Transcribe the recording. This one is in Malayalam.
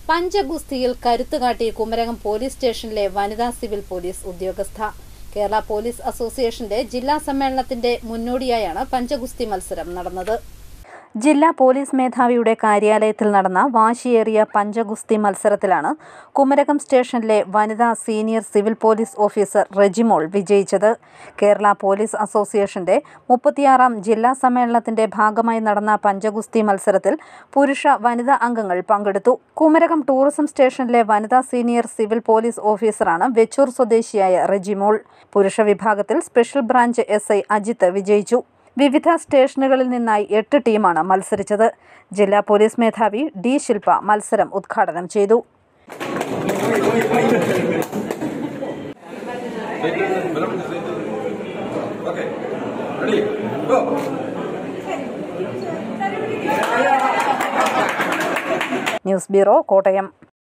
പഞ്ചഗുസ്തിയിൽ കരുത്തുകാട്ടി കുമരകം പോലീസ് സ്റ്റേഷനിലെ വനിതാ സിവിൽ പോലീസ് ഉദ്യോഗസ്ഥ കേരള പോലീസ് അസോസിയേഷന്റെ ജില്ലാ സമ്മേളനത്തിന്റെ മുന്നോടിയായാണ് പഞ്ചഗുസ്തി മത്സരം നടന്നത് ജില്ലാ പോലീസ് മേധാവിയുടെ കാര്യാലയത്തിൽ നടന്ന വാശിയേറിയ പഞ്ചഗുസ്തി മത്സരത്തിലാണ് കുമരകം സ്റ്റേഷനിലെ വനിതാ senior civil police officer Rejimol വിജയിച്ചത് കേരള പോലീസ് അസോസിയേഷന്റെ മുപ്പത്തിയാറാം ജില്ലാ സമ്മേളനത്തിന്റെ ഭാഗമായി നടന്ന പഞ്ചഗുസ്തി മത്സരത്തിൽ പുരുഷ വനിതാ അംഗങ്ങൾ പങ്കെടുത്തു കുമരകം ടൂറിസം സ്റ്റേഷനിലെ വനിതാ സീനിയർ സിവിൽ പോലീസ് ഓഫീസറാണ് വെച്ചൂർ സ്വദേശിയായ റെജിമോൾ പുരുഷ വിഭാഗത്തിൽ special branch S I Ajith വിജയിച്ചു വിവിധ സ്റ്റേഷനുകളിൽ നിന്നായി എട്ട് ടീമാണ് മത്സരിച്ചത് ജില്ലാ പോലീസ് മേധാവി ഡി ശില്പ മത്സരം ഉദ്ഘാടനം ചെയ്തു Okay. Ready? Go. News bureau Kottayam